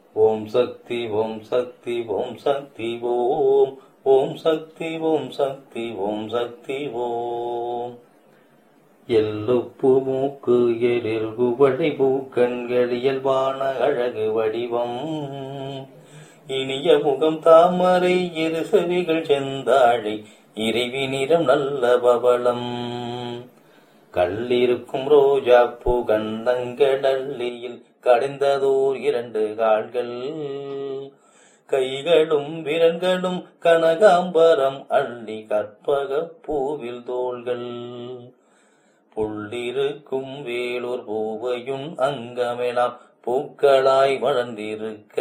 ஓம் சக்தி ஓம் சக்தி ஓம் சக்தி ஓம் ஓம் சக்தி ஓம் சக்தி ஓம் சக்தி ஓம் எல்லுப்பு மூக்கு எழில் குவளை பூக்கண்கள் இயல்பான அழகு வடிவம் இனிய முகம் தாமரை இரு செவிகள் செந்தாழை இறைவி நிறம் நல்ல பவளம் கல்லிருக்கும் ரோஜா பூ கண்டங்கடல்லியில் கடைந்ததோர் இரண்டு கால்கள் கைகளும் விரல்களும் கனகாம்பரம் அள்ளி கற்பக பூவில் தோள்கள் புள்ளிருக்கும் வேலூர் பூவையும் அங்கமெலாம் பூக்களாய் வளர்ந்திருக்க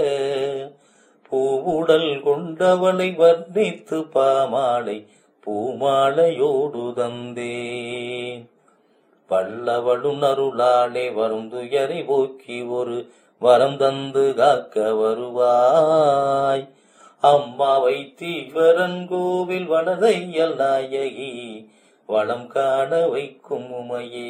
பூவுடல் கொண்டவளை வர்ணித்து பாமாலை பூமாலையோடு தந்தேன் பல்லவளும் அருளாலே வரும் துயரை போக்கி ஒரு வரம் தந்து காக்க வருவாய் அம்மா வைத்தீஸ்வரன் கோவில் வளரையல் நாயகி வளம் காண வைக்கும் உமையே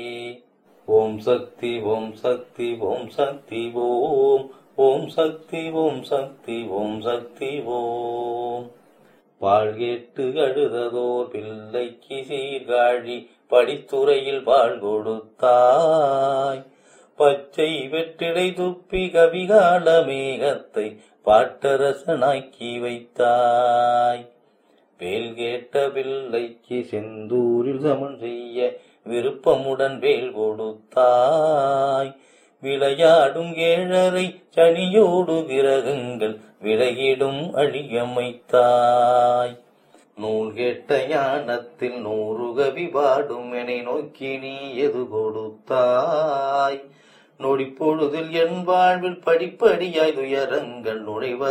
ஓம் சக்தி ஓம் சக்தி ஓம் சக்தி ஓம் ஓம் சக்தி ஓம் சக்தி ஓம் சக்தி ஓம் பால் கேட்டு அழுததோர் பிள்ளைக்கு சீர்காழி படித்துறையில் பால் கொடுத்தாய் பச்சை வெற்றிடை துப்பி கவிகால மேகத்தை பாட்டரசனாக்கி வைத்தாய் வேல் கேட்ட பிள்ளைக்கு செந்தூரில் சமன் செய்ய விருப்பமுடன் வேல் கொடுத்தாய் விளையாடும் ஏழரை சனியோடு கிரகங்கள் விலகிடும் அழியமைத்தாய் நூல் கேட்ட ஞானத்தில் நூறு கவி பாடும் என்னை நோக்கி நீ எது கொடுத்தாய் நொடி பொழுதில் என் வாழ்வில் படிப்படியாய் துயரங்கள்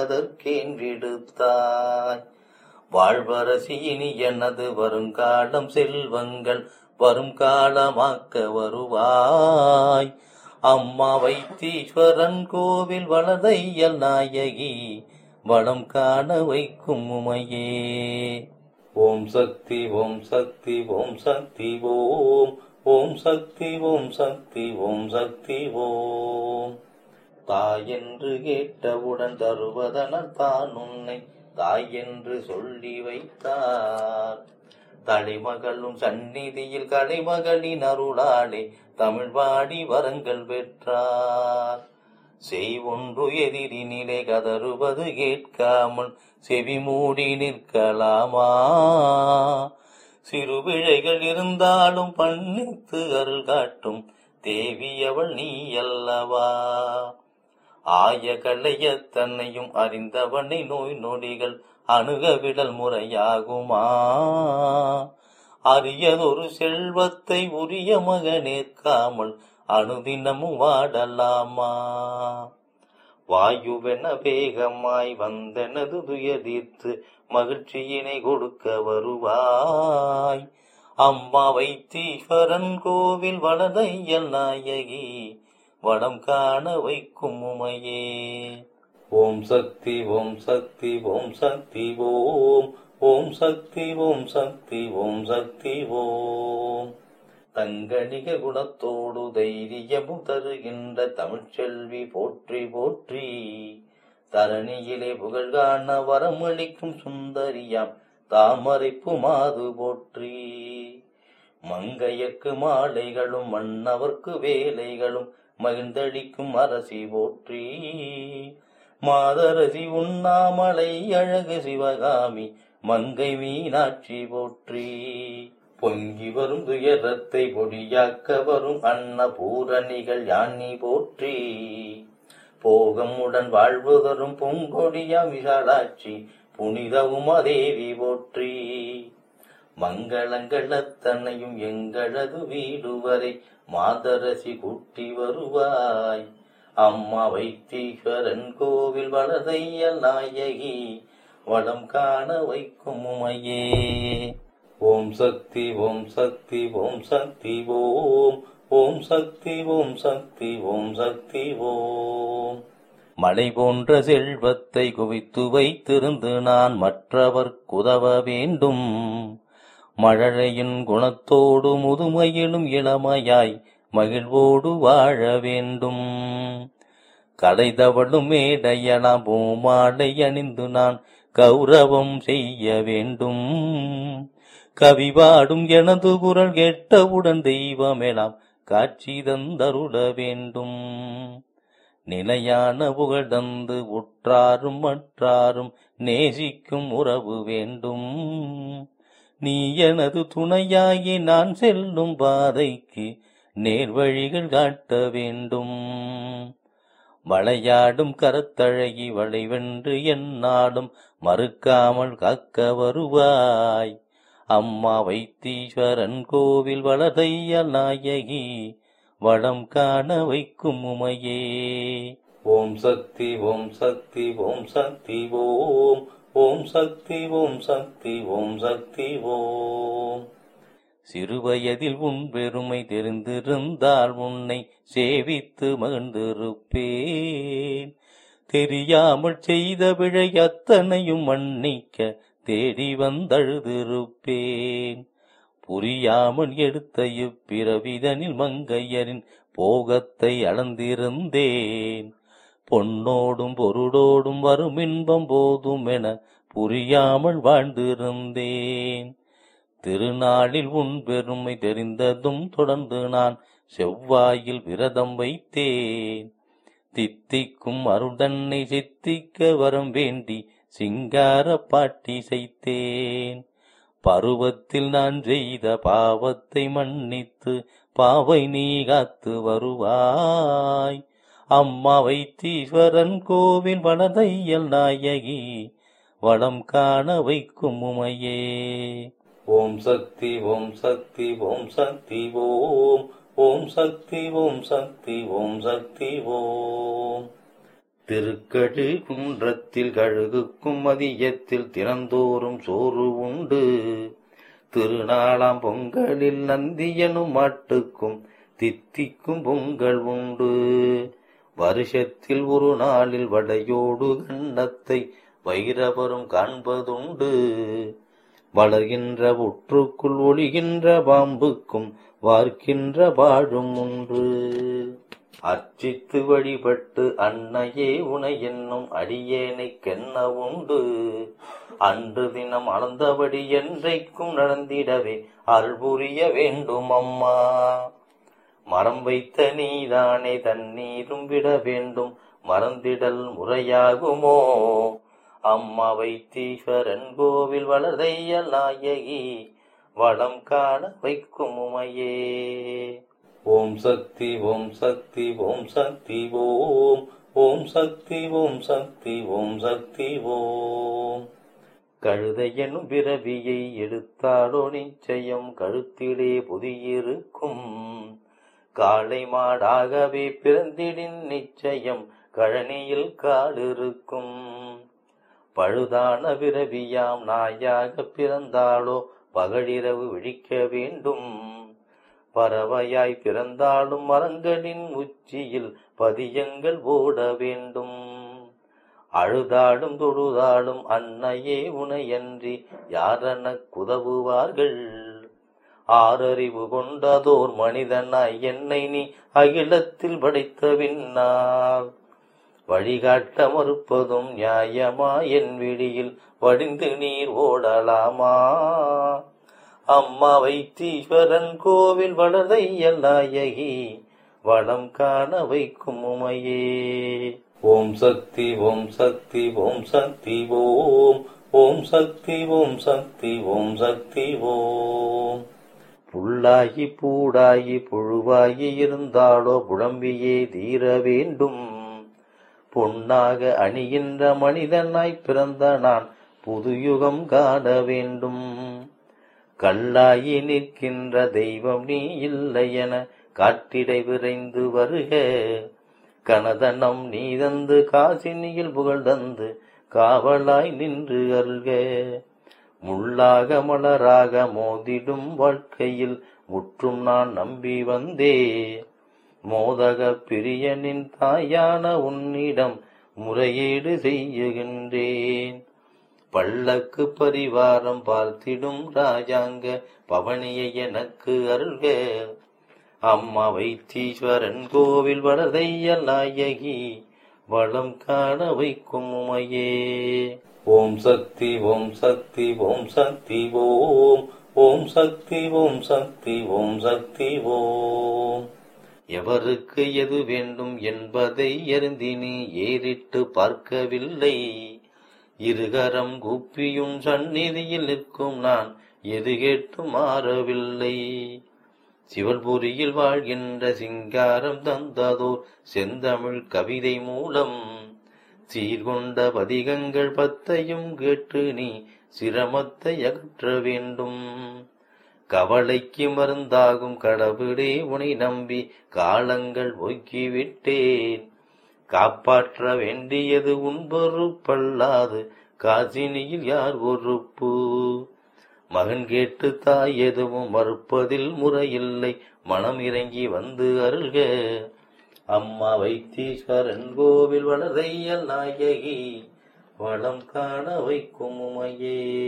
நுழைவதற்கேன்றிடுத்தாய் வாழ்வரசி இனி எனது வருங்காலம் செல்வங்கள் வரும் காலமாக்க வருவாய் அம்மா வைத்தீஸ்வரன் கோவில் வளதையல் நாயகி வளம் காண வைக்கும் உமையே ஓம் சக்தி ஓம் சக்தி ஓம் சக்தி ஓம் ஓம் சக்தி ஓம் சக்தி ஓம் சக்தி ஓம் தாய் என்று கேட்டவுடன் தருவதனர் தான் உன்னை தாய் என்று சொல்லி வைத்தார் தலைமகளும் சந்நிதியில் கலைமகளின் அருளாலே தமிழ் பாடி வரங்கள் பெற்றார் செய் ஒன்று எதிரினிலே கதறுவது கேட்காமல் செவி மூடி நிற்கலாமா சிறு பிழைகள் இருந்தாலும் பண்ணித்து அருள் காட்டும் தேவி அவள் நீ அல்லவா ஆய களைய தன்னையும் அறிந்தவனை நோய் நொடிகள் அணுகவிடல் முறையாகுமா அரியதொரு செல்வத்தை உரிய மகனேற்காமல் அனுதினமும் வாடலாமா வாயுவென வேகமாய் வந்தனது துயதீர்த்து மகிழ்ச்சியினை கொடுக்க வருவாய் அம்மா வைத்தீஸ்வரன் கோவில் வளதையல் நாயகி வடம் காண வைக்கும் உமையே ஓம் சக்தி ஓம் சக்தி ஓம் சக்தி ஓம் ஓம் சக்தி ஓம் சக்தி ஓம் சக்தி ஓம் தங்கணிக குணத்தோடு தைரியமும் தருகின்ற தமிழ்ச்செல்வி போற்றி போற்றி தரணியிலே புகழ் காண வரமளிக்கும் சுந்தரியாம் தாமரைப்பு மாது போற்றி மங்கையர்க்கு மாலைகளும் மன்னவர்க்கு வேலைகளும் மகிழ்ந்தளிக்கும் அரசி போற்றி மாதரசி உண்ணாமலை அழகு சிவகாமி மங்கை மீனாட்சி போற்றி பொங்கி வரும் துயரத்தை பொடியாக்க வரும் அன்னபூரணிகள் யானி போற்றி போகமுடன் வாழ்வு தரும் பூங்கொடியா விசாலாட்சி புனித உமாதேவி போற்றி மங்களங்களத்தன்னையும் எங்களது வீடு வரை மாதரசி கூட்டி வருவாய் அம்மா வைத்தீஸ்வரன் கோவில் வளதையல் நாயகி வளம் காண வைக்கும் உமையே ஓம் சக்தி ஓம் சக்தி ஓம் சக்தி ஓம் ஓம் சக்தி ஓம் சக்தி ஓம் சக்தி ஓம் மலை போன்ற செல்வத்தை குவித்து வைத்திருந்து நான் மற்றவர்க்கு உதவ வேண்டும் மழலையின் குணத்தோடு முதுமையிலும் இளமையாய் மகிழ்வோடு வாழ வேண்டும் கடைதவளும் மேடையலாம் பூமாலை அணிந்து நான் கௌரவம் செய்ய வேண்டும் கவிபாடும் எனது குரல் கேட்டவுடன் தெய்வமெலாம் காட்சி தந்தருள வேண்டும் நிலையான புகழ் தந்து உற்றாரும் மற்றாரும் நேசிக்கும் உறவு வேண்டும் நீ எனது துணையாகி நான் செல்லும் பாதைக்கு நேர்வழிகள் காட்ட வேண்டும் வளையாடும் கரத்தழகி வளைவென்று என்னாடும் மறுக்காமல் காக்க வருவாய் அம்மா வைத்தீஸ்வரன் கோவில் வளதைய நாயகி வளம் காண வைக்கும் உமையே ஓம் சக்தி ஓம் சக்தி ஓம் சக்தி ஓம் ஓம் சக்தி ஓம் சக்தி ஓம் சக்தி ஓம் சிறுவயதில் உன் பெருமை தெரிந்திருந்தால் உன்னை சேவித்து மகிழ்ந்திருப்பேன் தெரியாமல் செய்த பிழை அத்தனையும் மன்னிக்க தேடி வந்தழுதிருப்பேன் புரியாமல் எடுத்த இப்பிறவிதனில் மங்கையரின் போகத்தை அளந்திருந்தேன் பொன்னோடும் பொருளோடும் வரும் இன்பம் போதும் என புரியாமல் வாழ்ந்திருந்தேன் திருநாளில் உன் பெருமை தெரிந்ததும் தொடர்ந்து நான் செவ்வாயில் விரதம் வைத்தேன் தித்திக்கும் அருடன்னை சித்திக்க வரம் வேண்டி சிங்கார பாட்டி செய்தேன் பருவத்தில் நான் செய்த பாவத்தை மன்னித்து பாவை நீ காத்து வருவாய் அம்மா வைத்தீஸ்வரன் கோவில் வளதையல் நாயகி வளம் காண வைக்கும் உமையே ஓம் சக்தி ஓம் சக்தி ஓம் சக்தி ஓம் ஓம் சக்தி ஓம் சக்தி ஓம் சக்தி ஓம் திருக்கடு குன்றத்தில் கழுகுக்கும் மதியத்தில் தினந்தோறும் சோறு உண்டு திருநாளாம் பொங்கலில் நந்தியனும் மாட்டுக்கும் தித்திக்கும் பொங்கல் உண்டு வருஷத்தில் ஒரு நாளில் வடையோடு கண்ணத்தை வைரவரும் காண்பதுண்டு வளர்கின்ற புற்றுக்குள் ஒளிகின்ற பாம்புக்கும் வார்க்கின்ற வாழும் ஒன்று அர்ச்சித்து வழிபட்டு அன்னையே உனை என்னும் அடியேனைக் கென்ன உண்டு அன்று தினம் அளந்தபடி என்றைக்கும் நடந்திடவே அருள் புரிய வேண்டும் அம்மா மரம் வைத்த நீதானே தண்ணீரும் விட வேண்டும் மறந்திடல் முறையாகுமோ அம்மா வைத்தீஸ்வரன் கோவில் வளர்தையல் நாயகி வளம் காண வைக்கும் உமையே ஓம் சக்தி ஓம் சக்தி ஓம் சக்தி ஓம் ஓம் சக்தி ஓம் சக்தி ஓம் சக்தி ஓம் கழுதை எனும் பிறவியை எடுத்தாலோ நிச்சயம் கழுத்திலே புதியிருக்கும் காளை மாடாகவே பிறந்திடின் நிச்சயம் கழனியில் காடிருக்கும் பழுதான பிறவியாம் நாயாக பிறந்தாலோ பகலிரவு விழிக்க வேண்டும் பறவையாய் பிறந்தாலும் மரங்களின் உச்சியில் பதியங்கள் ஓட வேண்டும் அழுதாடும் தொழுதாடும் அன்னையே உனையன்றி யாரெனக் குதவுவார்கள் ஆறறிவு கொண்டதோர் மனிதனாய் என்னை நீ அகிலத்தில் படைத்த பின்னால் வழிகாட்ட மறுப்பதும் நியாயமா என் விழியில் வடிந்து நீர் ஓடலாமா அம்மா வைத்தீஸ்வரன் கோவில் வளரையல் நாயகி வளம் காண வைக்கும் உமையே ஓம் சக்தி ஓம் சக்தி ஓம் சக்தி ஓம் ஓம் சக்தி ஓம் சக்தி ஓம் சக்தி ஓம் புல்லாகி பூடாகி புழுவாகி இருந்தாலோ புழம்பியே தீர வேண்டும் பொன்னாக அணிகின்ற மனிதனாய் பிறந்த நான் புதுயுகம் காண வேண்டும் கல்லாகி நிற்கின்ற தெய்வம் நீ இல்லை என காட்டிடை விரைந்து வருக கனதனம் நீ தந்து காசினியில் புகழ் தந்து காவலாய் நின்று அருள்க முள்ளாக மலராக மோதிடும் வாழ்க்கையில் முற்றும் நான் நம்பி வந்தே மோதக பிரியனின் தாயான உன்னிடம் முறையீடு செய்யுகின்றேன் பல்லக்கு பரிவாரம் பார்த்திடும் ராஜாங்க பவனியை எனக்கு அருள்க அம்மா வைத்தீஸ்வரன் கோவில் வளர்தையல் நாயகி வளம் காண வைக்கும் உமையே ஓம் சக்தி ஓம் சக்தி ஓம் சக்தி ஓம் ஓம் சக்தி ஓம் சக்தி ஓம் சக்தி ஓம் எவருக்கு எது வேண்டும் என்பதை எருந்தினி ஏறிட்டு பார்க்கவில்லை இருகரம் கூப்பியும் சந்நிதியில் நிற்கும் நான் எது கேட்டு மாறவில்லை சிவன்புரியில் வாழ்கின்ற சிங்காரம் தந்ததோர் செந்தமிழ் கவிதை மூலம் சீர்கொண்ட பதிகங்கள் பத்தையும் கேட்டு நீ சிரமத்தை அகற்ற வேண்டும் கவலைக்கு மருந்தாகும் கடவுளே உனை நம்பி காலங்கள் ஒக்கிவிட்டேன் காப்பாற்ற வேண்டியது உன் பொறுப்பல்லாது காசினியில் யார் பொறுப்பு மகன் கேட்டு தாய் எதுவும் மறுப்பதில் முறையில்லை மனம் இறங்கி வந்து அருள்க அம்மா வைத்தீஸ்வரன் கோவில் வளரையல் நாயகி வளம் காண வைக்கும் உமையே